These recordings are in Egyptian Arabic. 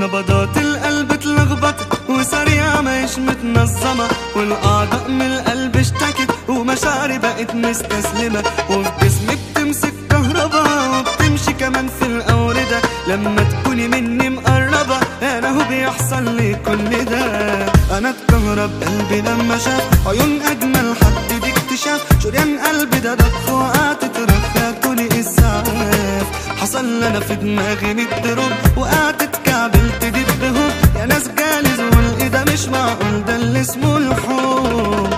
نبضات القلب اتلخبطت وسريعة مش متنظمة والأعضاء من القلب اشتكت ومشاعري بقت مستسلمة وفي جسمي بتمسك كهربا وبتمشي كمان في الأوردة لما تكوني مني مقربة أنا هو بيحصل لي كل ده أنا اتكهرب قلبي لما شاف عيون أجمل حد دي اكتشاف شريان قلبي ده ضخ وقعت ترخى كل إسعاف حصل لنا في دماغي ميت دروب وقعت اتكعبلت دي بدهوب يا ناس جالي زول ده مش معقول ده اللي اسمه الحب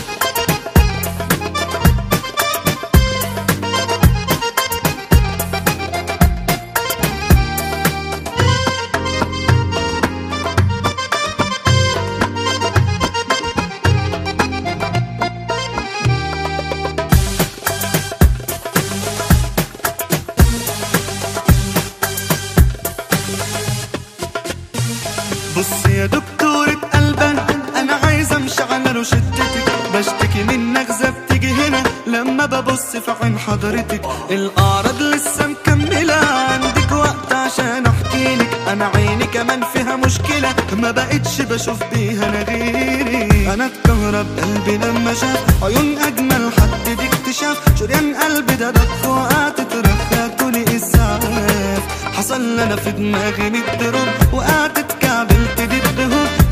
بص يا دكتورة قلبان انا عايز امشي على روشتتك بشتكي من نغزة بتيجي هنا لما ببص في عين حضرتك الاعراض لسه مكملة عندك وقت عشان احكي لك انا عيني كمان فيها مشكلة ما بقتش بشوف بيها انا غيري انا اتكهرب قلبي لما شاف عيون اجمل حد دي اكتشاف شريان قلبي ده ضخ وقعت ترخى كل اسعاف حصل لنا في دماغي ميت دروب وقعت اتكعبلت دي بدهوب